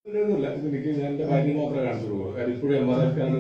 ഒന്നുമില്ല എനിക്ക് ഞാൻ എന്റെ ഭാര്യ മാത്രമേ കാണിച്ചു കൊടുക്കൂ കാര്യം ഇപ്പോഴും എം ആർ എഫ് ആണ്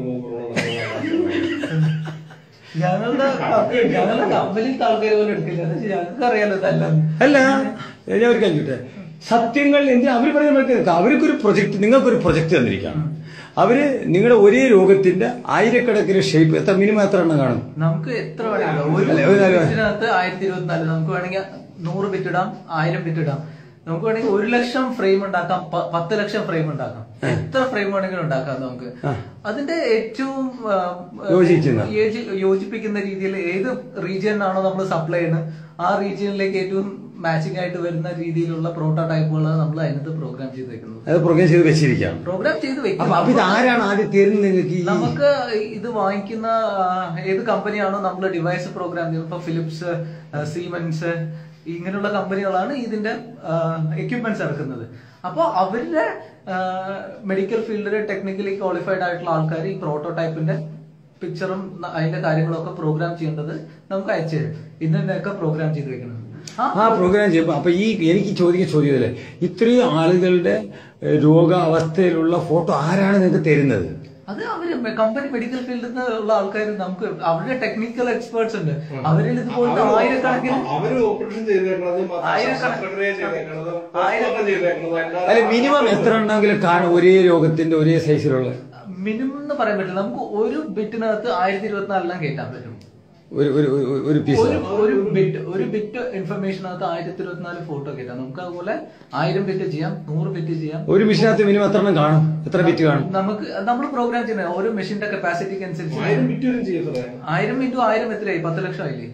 ഞങ്ങളുടെ ഞങ്ങളുടെ കമ്പനിത്തെ ആൾക്കാർ പോലും എടുക്കില്ല എന്ന് വെച്ചാൽ ഞങ്ങൾക്ക് അറിയാലോ ഇതല്ല അല്ല ഞാൻ ഒരു കാര്യം ചോദിക്കട്ടെ സത്യങ്ങൾ എന്ത് അവർ പറയുന്നത് അവർക്കൊരു പ്രൊജക്ട് നിങ്ങൾക്കൊരു പ്രൊജക്ട് തന്നിരിക്കുകയാണ് അവര് നിങ്ങളുടെ ഒരേ രോഗത്തിന്റെ ആയിരക്കണക്കിന് ഷേപ്പ് എത്ര മിനിമം എത്ര എണ്ണം കാണും നമുക്ക് എത്ര വേണമെങ്കിലും ഒരു അല്ല, ഒരു കാര്യം. ബിറ്റിനകത്ത് ആയിരത്തി ഇരുപത്തിനാല് നമുക്ക് വേണമെങ്കിൽ നൂറ് ബിറ്റ് ഇടാം ആയിരം ബിറ്റ് ഇടാം നമുക്ക് വേണമെങ്കിൽ ഒരു ലക്ഷം ഫ്രെയിം ഉണ്ടാക്കാം പ- പത്ത് ലക്ഷം ഫ്രെയിം ഉണ്ടാക്കാം എത്ര ഫ്രെയിം വേണമെങ്കിലും ഉണ്ടാക്കാം നമുക്ക് അതിന്റെ ഏറ്റവും ആ, യോജിക്കുന്ന. യോജി- യോജിപ്പിക്കുന്ന രീതിയിൽ ഏത് റീജിയനാണോ നമ്മൾ സപ്ലൈ ചെയ്യുന്നത് ആ റീജിയനിലേക്ക് ഏറ്റവും മാച്ചിങ് ആയിട്ട് വരുന്ന രീതിയിലുള്ള പ്രോട്ടോടൈപ്പുകൾ നമ്മൾ അതിനകത്ത് പ്രോഗ്രാം ചെയ്ത് വെക്കുന്നത് അത് പ്രോഗ്രാം ചെയ്ത് വെച്ചിരിക്കുകയാണ് പ്രോഗ്രാം ചെയ്ത് അപ്പൊ അപ്പൊ ഇത് വെക്കുന്നത് ആരാണ് ആദ്യം തരുന്നത് നിങ്ങൾക്ക് ഈ നമുക്ക് ഇത് വാങ്ങിക്കുന്ന ആ, ഏത് കമ്പനിയാണോ നമ്മൾ ഡിവൈസ് പ്രോഗ്രാം ചെയ്യുന്നത് ഇപ്പൊ ഫിലിപ്സ് ആ, സീമെൻസ് ഇങ്ങനെയുള്ള കമ്പനികളാണ് ഇതിന്റെ എക്യുപ്മെന്റ്സ് ഇറക്കുന്നത് അപ്പോൾ അവരുടെ മെഡിക്കൽ ഫീൽഡിൽ ടെക്നിക്കലി ക്വാളിഫൈഡ് ആയിട്ടുള്ള ആൾക്കാർ ഈ പ്രോട്ടോടൈപ്പിന്റെ പിക്ചറും അതിന്റെ കാര്യങ്ങളൊക്കെ പ്രോഗ്രാം ചെയ്യേണ്ടത് നമുക്ക് അയച്ചു തരും ഇന്നൊക്കെ പ്രോഗ്രാം ചെയ്ത് വെക്കുന്നത് ആ പ്രോഗ്രാം ചെയ്യുമ്പോൾ അപ്പൊ ഈ എനിക്ക് ചോദിക്കുന്ന ചോദ്യമല്ലേ ഇത്രയും ആളുകളുടെ ഏഹ്, രോഗാവസ്ഥയിലുള്ള ഫോട്ടോ ആരാണ് നിങ്ങൾക്ക് തരുന്നത് അത് അവര് കമ്പനി മെഡിക്കൽ ഫീൽഡിൽ നിന്നുള്ള ആൾക്കാർ നമുക്ക് അവരുടെ ടെക്നിക്കൽ എക്സ്പേർട്സ് ഉണ്ട് അവരിൽ ഇതുപോലത്തെ ആയിരക്കണക്കിന് അവര് ഓപ്പറേഷൻ ചെയ്തേക്കണതും ആയിരക്കണക്കിന് ശസ്ത്രക്രിയ ചെയ്തേക്കണതും ആയിരക്കണക്കിന് postmortem ചെയ്തേക്കണതും എല്ലാം അല്ല മിനിമം എത്ര എണ്ണമെങ്കിലും കാണും ഒരേ രോഗത്തിന്റെ ഒരേ സൈസിലുള്ള മിനിമം എന്ന് പറയാൻ പറ്റില്ല നമുക്ക് ഒരു ബിറ്റിനകത്ത് ആയിരത്തി ഇരുപത്തിനാലെല്ലാം കയറ്റാൻ പറ്റും ഒരു ഒരു ഒരു- ഒരു പീസ് ഒരു ഒരു ബിറ്റ് ഒരു ബിറ്റ് ഇൻഫർമേഷനകത്ത് ആയിരത്തി ഇരുപത്തിനാല് ഫോട്ടോ കയറ്റാം നമുക്ക് അതുപോലെ ആയിരം ബിറ്റ് ചെയ്യാം നൂറ് ബിറ്റ് ചെയ്യാം ഒരു മിഷനകത്ത് മിനിമം എത്ര എണ്ണം കാണും എത്ര ബിറ്റ് കാണും നമുക്ക് നമ്മൾ പ്രോഗ്രാം ചെയ്യുന്നത് ഓരോ മെഷീന്റെ കപ്പാസിറ്റിക്ക് അനുസരിച്ച് ആയിരം ബിറ്റും ചെയ്തത് ആയിരം ഇൻറ്റു ആയിരം എത്രയായി പത്ത് ലക്ഷം ആയില്ലേ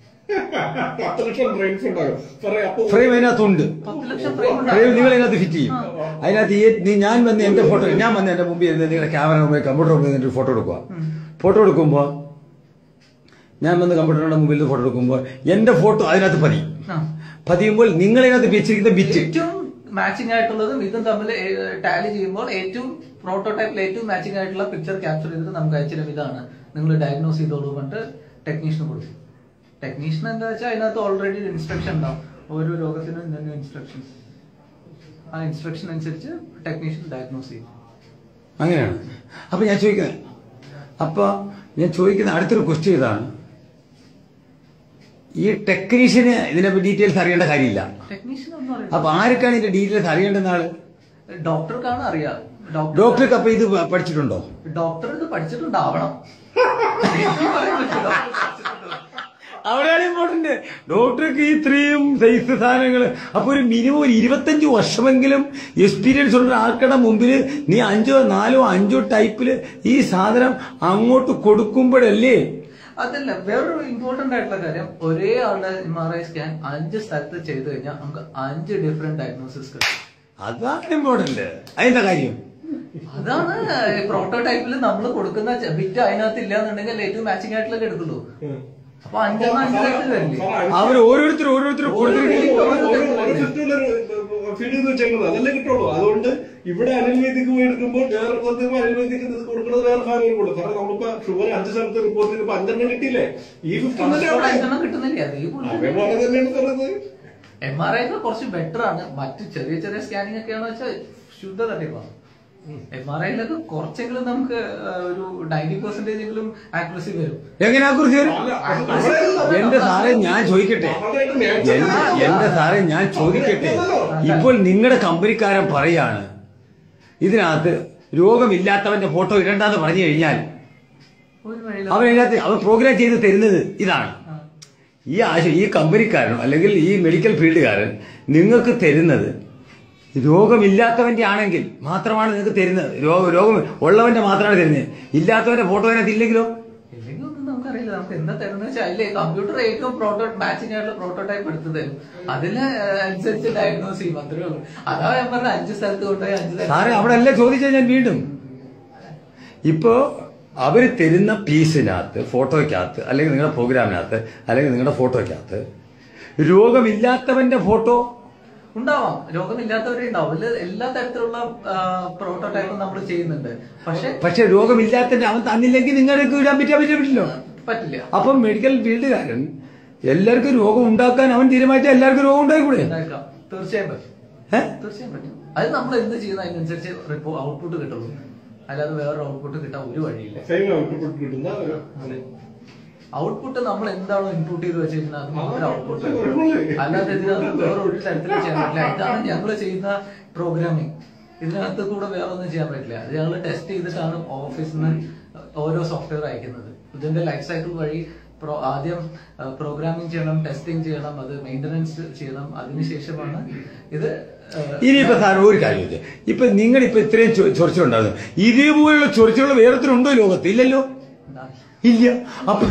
പത്ത് ലക്ഷം ബ്രെയിൻസ് ഉണ്ടാകും പറയാം അപ്പൊ ഫ്രെയിം അതിനകത്തുണ്ട് പത്ത് ലക്ഷം ഫ്രെയിം ഫ്രെയിം നിങ്ങൾ അതിനകത്ത് ഫിറ്റ് ചെയ്യും അതിനകത്ത് ഈ നീ- ഞാൻ വന്ന് എന്റെ ഫോട്ടോ ഞാൻ വന്ന് എന്റെ മുമ്പിൽ ഇരുന്ന് നിങ്ങളുടെ ക്യാമറ മുമ്പിൽ കമ്പ്യൂട്ടർ മുമ്പിൽ നിന്നിട്ട് ഫോട്ടോ എടുക്കുക ഫോട്ടോ എടുക്കുമ്പോൾ ഞാൻ വന്ന് കമ്പ്യൂട്ടറിന്റെ മുമ്പിൽ നിന്ന് ഫോട്ടോ എടുക്കുമ്പോൾ എന്റെ ഫോട്ടോ അതിനകത്ത് പതിയും ആ. പതിയുമ്പോൾ നിങ്ങൾ അതിനകത്ത് വെച്ചിരിക്കുന്ന ബിറ്റ് ഏറ്റവും മാച്ചിങ് ആയിട്ടുള്ളതും ഇതും തമ്മിൽ ടാലി ചെയ്യുമ്പോൾ ഏറ്റവും പ്രോട്ടോടൈപ്പിൽ ഏറ്റവും മാച്ചിങ് ആയിട്ടുള്ള പിക്ചർ ക്യാപ്ചർ ചെയ്തിട്ട് നമുക്ക് അയച്ചിരും ഇതാണ് നിങ്ങൾ ഡയഗ്നോസ് ചെയ്തോളൂ പറഞ്ഞിട്ട് ടെക്നീഷ്യന് കൊടുക്കും ടെക്നീഷ്യൻ എന്താ വെച്ചാൽ അതിനകത്ത് ഓൾറെഡി ഇൻസ്ട്രക്ഷൻ ഉണ്ടാവും ഓരോ രോഗത്തിനും ഇന്ന ഇൻസ്ട്രക്ഷൻസ് ആ ഇൻസ്ട്രക്ഷൻ അനുസരിച്ച് ടെക്നീഷ്യൻ ഡയഗ്നോസ് ചെയ്യും അങ്ങനെയാണ് അപ്പൊ ഞാൻ ചോദിക്കുന്നത് അപ്പൊ ഞാൻ ചോദിക്കുന്ന അടുത്തൊരു ക്വസ്റ്റ്യൻ ഇതാണ് ഈ ടെക്നീഷ്യന് ഇതിനെ ഡീറ്റെയിൽസ് അറിയേണ്ട കാര്യമില്ല ടെക്നീഷ്യൻ ഒന്നും അറിയില്ല അപ്പൊ ആർക്കാണ് ഇതിന്റെ ഡീറ്റെയിൽസ് അറിയേണ്ടുന്ന ആള് ഡോക്ടർക്കാണ് അറിയാം ഡോക്ടർ ഡോക്ടർക്ക് അപ്പൊ ഇത് പഠിച്ചിട്ടുണ്ടോ ഡോക്ടർ ഇത് പഠിച്ചിട്ടുണ്ടാവണം പറയാൻ പറ്റില്ല. പഠിച്ചിട്ടുണ്ടോ? അവിടെയാണ് ഇമ്പോർട്ടന്റ് ഡോക്ടർക്ക് ഈ ഇത്രയും സൈസ് സാധനങ്ങൾ അപ്പൊ ഒരു മിനിമം ഒരു ഇരുപത്തഞ്ച് വർഷമെങ്കിലും എക്സ്പീരിയൻസ് ഉള്ള ആൾക്കുടെ മുമ്പിൽ നീ അഞ്ചോ നാലോ അഞ്ചോ ടൈപ്പില് ഈ സാധനം അങ്ങോട്ട് കൊടുക്കുമ്പോഴല്ലേ അതല്ല വേറൊരു ഇമ്പോർട്ടന്റ് ആയിട്ടുള്ള കാര്യം ഒരേ ആളുടെ എം ആർ ഐ സ്കാൻ അഞ്ച് സ്ഥലത്ത് ചെയ്തു കഴിഞ്ഞാൽ നമുക്ക് അഞ്ച് ഡിഫറെന്റ് ഡയഗ്നോസിസ് കിട്ടും അതാണ് ഇമ്പോർട്ടന്റ് അതിന്റെ കാര്യം അതാണ് പ്രോട്ടോടൈപ്പിൽ നമ്മൾ കൊടുക്കുന്ന ബിറ്റ് അതിനകത്ത് ഇല്ല എന്നുണ്ടെങ്കിൽ ഏറ്റവും മാച്ചിങ് ആയിട്ടുള്ള എടുക്കുള്ളൂ അപ്പൊ അഞ്ചെണ്ണം അഞ്ച് തരത്തിൽ വരില്ലേ അവർ ഓരോരുത്തർ ഓരോരുത്തർ കൊടുത്തിരിക്കുന്നത് ഫീഡ് ചെയ്ത് വെച്ചേക്കുന്നത് അതല്ലേ കിട്ടുള്ളൂ അതുകൊണ്ട് ഇവിടെ അനിൽവേദിക്ക് പോയി എടുക്കുമ്പോൾ വേറെ സ്ഥലത്ത് അനിൽവേദിക്ക് ഇത് കൊടുക്കുന്നത് വേറെ സാധനം കൊടുക്കും കാരണം നമ്മളിപ്പോ ഷുഗർ അഞ്ച് സ്ഥലത്ത് റിപ്പോർട്ട് ചെയ്തപ്പോ അഞ്ചെണ്ണം കിട്ടിയില്ലേ ഈ ഫിഫ്റ്റീൻ കൊളസ്ട്രോൾ അഞ്ചെണ്ണം കിട്ടുന്നില്ല അതേപോലെ അതേപോലെ തന്നെയാണ് പറയുന്നത് എം ആർ ഐ കുറച്ച് ബെറ്റർ ആണ് മറ്റു ചെറിയ ചെറിയ സ്കാനിങ് ഒക്കെയാണെന്ന് വെച്ചാൽ ശുദ്ധ തട്ടിപ്പാണ് എം ആർ ഐയിലൊക്കെ കുറച്ചെങ്കിലും നമുക്ക് ആ, ഒരു നയൻറ്റി പെർസെന്റേജ് എങ്കിലും ആക്യുറസി വരും എങ്ങനെയാ കുറിച്ച് എന്റെ സാറേ ഞാൻ ചോദിക്കട്ടെ എന്റെ എന്റെ സാറേ ഞാൻ ചോദിക്കട്ടെ ഇപ്പോൾ നിങ്ങളുടെ കമ്പനിക്കാരൻ പറയാണ് ഇതിനകത്ത് രോഗമില്ലാത്തവന്റെ ഫോട്ടോ ഇടണ്ടെന്ന് പറഞ്ഞു കഴിഞ്ഞാൽ ഒരു വഴിയില്ല അവൻ അതിനകത്ത് അവൻ പ്രോഗ്രാം ചെയ്ത് തരുന്നത് ഇതാണ് ഈ ആശ ഈ കമ്പനിക്കാരൻ അല്ലെങ്കിൽ ഈ മെഡിക്കൽ ഫീൽഡുകാരൻ നിങ്ങൾക്ക് തരുന്നത് രോഗമില്ലാത്തവന്റെ ആണെങ്കിൽ മാത്രമാണ് നിങ്ങൾക്ക് തരുന്നത് രോഗം രോഗം ഉള്ളവന്റെ മാത്രമാണ് തരുന്നത് ഇല്ലാത്തവന്റെ ഫോട്ടോ അതിനകത്ത് ഇല്ലെങ്കിലോ ഇല്ലെങ്കിൽ ഒന്നും നമുക്കറിയില്ല നമുക്ക് എന്താ തരുന്നത് വെച്ചാൽ അതിലെ കമ്പ്യൂട്ടർ ഏറ്റവും പ്രോട്ടോ മാച്ചിങ് ആയിട്ടുള്ള പ്രോട്ടോടൈപ്പ് എടുത്ത് തരും അതിന് അനുസരിച്ച് ഡയഗ്നോസ് ചെയ്യും അത്രേ ഉള്ളൂ അതാ ഞാൻ പറഞ്ഞ അഞ്ച് സ്ഥലത്ത് കൊണ്ടുപോയി അഞ്ച് സ്ഥലത്ത് സാറേ അവിടെ അല്ലേ ചോദിച്ചാൽ ഞാൻ വീണ്ടും ഇപ്പോ അവര് തരുന്ന പീസിനകത്ത് ഫോട്ടോയ്ക്കകത്ത് അല്ലെങ്കിൽ നിങ്ങളുടെ പ്രോഗ്രാമിനകത്ത് അല്ലെങ്കിൽ നിങ്ങളുടെ ഫോട്ടോയ്ക്കകത്ത് രോഗമില്ലാത്തവന്റെ ഫോട്ടോ ഉണ്ടാവാം രോഗമില്ലാത്തവരെ ഉണ്ടാവും അതില് എല്ലാ തരത്തിലുള്ള പ്രോട്ടോടൈപ്പും നമ്മൾ ചെയ്യുന്നുണ്ട് പക്ഷെ പക്ഷെ രോഗമില്ലാത്തതിന്റെ അവൻ തന്നില്ലെങ്കിൽ നിങ്ങൾക്ക് ഇടാൻ പറ്റാൻ പറ്റില്ലല്ലോ പറ്റില്ല അപ്പം മെഡിക്കൽ ഫീൽഡുകാരൻ എല്ലാവർക്കും രോഗം ഉണ്ടാക്കാൻ അവൻ തീരുമാനിച്ചാൽ എല്ലാവർക്കും രോഗം ഉണ്ടായിക്കൂടെ ഉണ്ടാക്കാം തീർച്ചയായും പറ്റും ഏ? തീർച്ചയായും പറ്റും അത് നമ്മൾ എന്ത് ചെയ്യുന്ന അതിനനുസരിച്ച് ഔട്ട്പുട്ട് കിട്ടുള്ളൂ അല്ലാതെ വേറൊരു ഔട്ട്പുട്ട് കിട്ടാൻ ഒരു വഴിയില്ല സെയിം ഔട്ട്പുട്ട് കിട്ടുന്ന ഒരു അതെ ഔട്ട്പുട്ട് നമ്മൾ എന്താണോ ഇൻപുട്ട് ചെയ്ത് വെച്ചിരിക്കുന്നത് അത് മാത്രമേ ഔട്ട്പുട്ട് കുഴപ്പമില്ല. അല്ലാതെ ഇതിനകത്ത് വേറെ ഒരു തരത്തിലും ചെയ്യാൻ പറ്റില്ല ഇതാണ് ഞങ്ങൾ ചെയ്യുന്ന പ്രോഗ്രാമിംഗ് ഇതിനകത്ത് കൂടെ വേറെ ഒന്നും ചെയ്യാൻ പറ്റില്ല അത് ഞങ്ങൾ ടെസ്റ്റ് ചെയ്തിട്ടാണ് ഓഫീസിൽ നിന്ന് ഓരോ സോഫ്റ്റ്വെയർ അയക്കുന്നത് ഇതിന്റെ ലൈഫ് സൈക്കിൾ വഴി പ്രോ- ആദ്യം പ്രോഗ്രാമിംഗ് ചെയ്യണം ടെസ്റ്റിംഗ് ചെയ്യണം അത് മെയിൻ്റനൻസ് ചെയ്യണം അതിനുശേഷമാണ് ഇത് ഏഹ്, ഇനിയിപ്പോ സാർ ഒരു കാര്യം ചോദിച്ചേ. ഇപ്പൊ നിങ്ങൾ ഇപ്പൊ ഇത്രയും ചൊ- ചൊറിച്ചിലുണ്ടാകുന്നു ഇതേപോലുള്ള ചൊറിച്ചിലുള്ള വേറെത്തിനുണ്ടോ ഈ ലോകത്ത് ഇല്ലല്ലോ എന്താ? ഇല്ല അപ്പൊ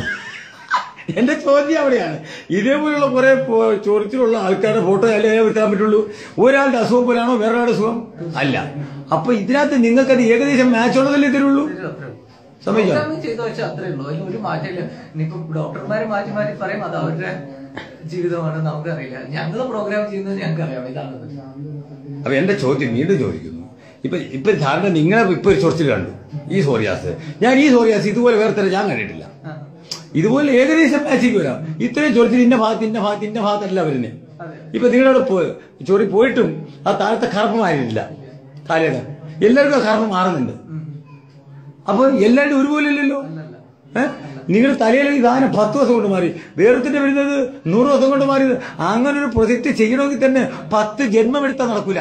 എന്റെ ചോദ്യം അവിടെയാണ് ഇതേപോലുള്ള കുറെ പോ- ചൊറിച്ചിലുള്ള ആൾക്കാരുടെ ഫോട്ടോ അല്ലേ എടുക്കാൻ പറ്റുള്ളൂ ഒരാളുടെ അസുഖം പോലാണോ വേറൊരാളുടെ അസുഖം അല്ല അപ്പൊ ഇതിനകത്ത് നിങ്ങൾക്ക് അത് ഏകദേശം മാച്ച് ഉള്ളതല്ലേ തരുള്ളൂ ഇത് അത്രേ ഉള്ളൂ. സമ്മതിക്കാം. പ്രോഗ്രാമിംഗ് ചെയ്ത് വെച്ചാൽ അത്രേ ഉള്ളൂ അതിന് ഒരു മാറ്റമില്ല ഇനിയിപ്പോ ഡോക്ടർമാര് മാറ്റി മാറ്റി പറയും അത് അവരുടെ ജീവിതമാണ് നമുക്കറിയില്ല ഞങ്ങൾ പ്രോഗ്രാം ചെയ്യുന്നത് ഞങ്ങൾക്ക് അറിയാം ഇതാണത് അപ്പൊ എന്റെ ചോദ്യം വീണ്ടും ചോദിക്കുന്നു ഇപ്പൊ ഇപ്പൊ ധാരണ നിങ്ങളെ ഇപ്പൊ ഒരു ചൊറിച്ചിൽ കണ്ടു ഈ സോറിയാസ് ഞാൻ ഈ സോറിയാസ് ഇതുപോലെ വേറെ തന്നെ ഞാൻ കണ്ടിട്ടില്ല ആ. ഇതുപോലെ ഏകദേശം മാച്ചിക്ക് വരാം ഇത്രയും ചൊറിച്ചിൽ ഇന്ന ഭാഗത്ത് ഇന്ന ഭാഗത്ത് ഇന്ന ഭാഗത്തല്ല വരുന്നത് അതെ. ഇപ്പൊ നിങ്ങളവിടെ പോയി ചൊറി പോയിട്ടും ആ താഴത്തെ കറുപ്പ് മാറിയിട്ടില്ല താഴേത് എല്ലാവർക്കും ആ കറുപ്പ് മാറുന്നുണ്ട് ഉം. അപ്പൊ എല്ലാവരും ഒരുപോലെ ഇല്ലല്ലോ അല്ലല്ല. ഏഹ് നിങ്ങളുടെ തലയിൽ ഈ സാധനം പത്ത് ദിവസം കൊണ്ട് മാറി വേറൊത്തിന്റെ വരുന്നത് നൂറ് ദിവസം കൊണ്ട് മാറിയത് അങ്ങനെ ഒരു പ്രൊജക്ട് ചെയ്യണമെങ്കിൽ തന്നെ പത്ത് ജന്മം എടുത്താൽ നടക്കൂല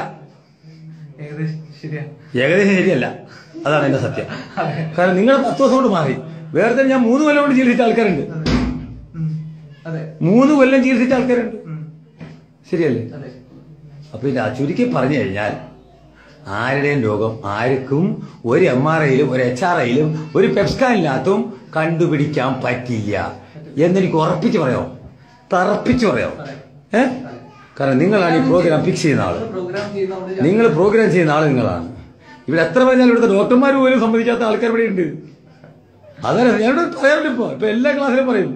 ഏകദേശം ശരിയാ ഏകദേശം ശരിയല്ല അതാണ് എന്റെ സത്യം അതെ. കാരണം നിങ്ങൾ പത്ത് ദിവസം കൊണ്ട് മാറി വേറെ തന്നെ ഞാൻ മൂന്ന് കൊല്ലം കൊണ്ട് ചികിത്സിച്ച ആൾക്കാരുണ്ട് അതെ. ഉം. അതെ മൂന്ന് കൊല്ലം ചികിത്സിച്ച ആൾക്കാരുണ്ട് ഉം. ശരിയല്ലേ അതെ അപ്പൊ ഇത് ചുരുക്കി പറഞ്ഞു കഴിഞ്ഞാൽ ആരുടെയും രോഗം ആർക്കും ഒരു എം ആർ ഐയിലും ഒരു എച്ച് ആർ ഐയിലും ഒരു പെപ്സ്കാനിനകത്തും കണ്ടുപിടിക്കാൻ പറ്റില്ല എന്നെനിക്ക് ഉറപ്പിച്ച് പറയാമോ തറപ്പിച്ച് പറയാമോ ഏ കാരണം നിങ്ങളാണ് ഈ പ്രോഗ്രാം ഫിക്സ് ചെയ്യുന്ന ആള് പ്രോഗ്രാം ചെയ്യുന്നതുകൊണ്ട് നിങ്ങൾ പ്രോഗ്രാം ചെയ്യുന്ന ആള് നിങ്ങളാണ് ഇവിടെ എത്ര പറഞ്ഞാലും ഇവിടുത്തെ ഡോക്ടർമാർ പോലും സമ്മതിക്കാത്ത ആൾക്കാർ ഇവിടെ ഉണ്ട് അതാണ് ഞാനിവിടെ പറയാറില്ല ഇപ്പൊ ഇപ്പൊ എല്ലാ ക്ലാസ്സിലും പറയും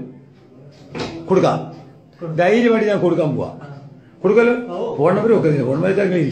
കൊടുക്കാം ധൈര്യമായിട്ട് ഞാൻ കൊടുക്കാൻ പോവാ കൊടുക്കാലോ ഫോൺ നമ്പർ വെക്കുന്നില്ല ഫോൺ നമ്പർ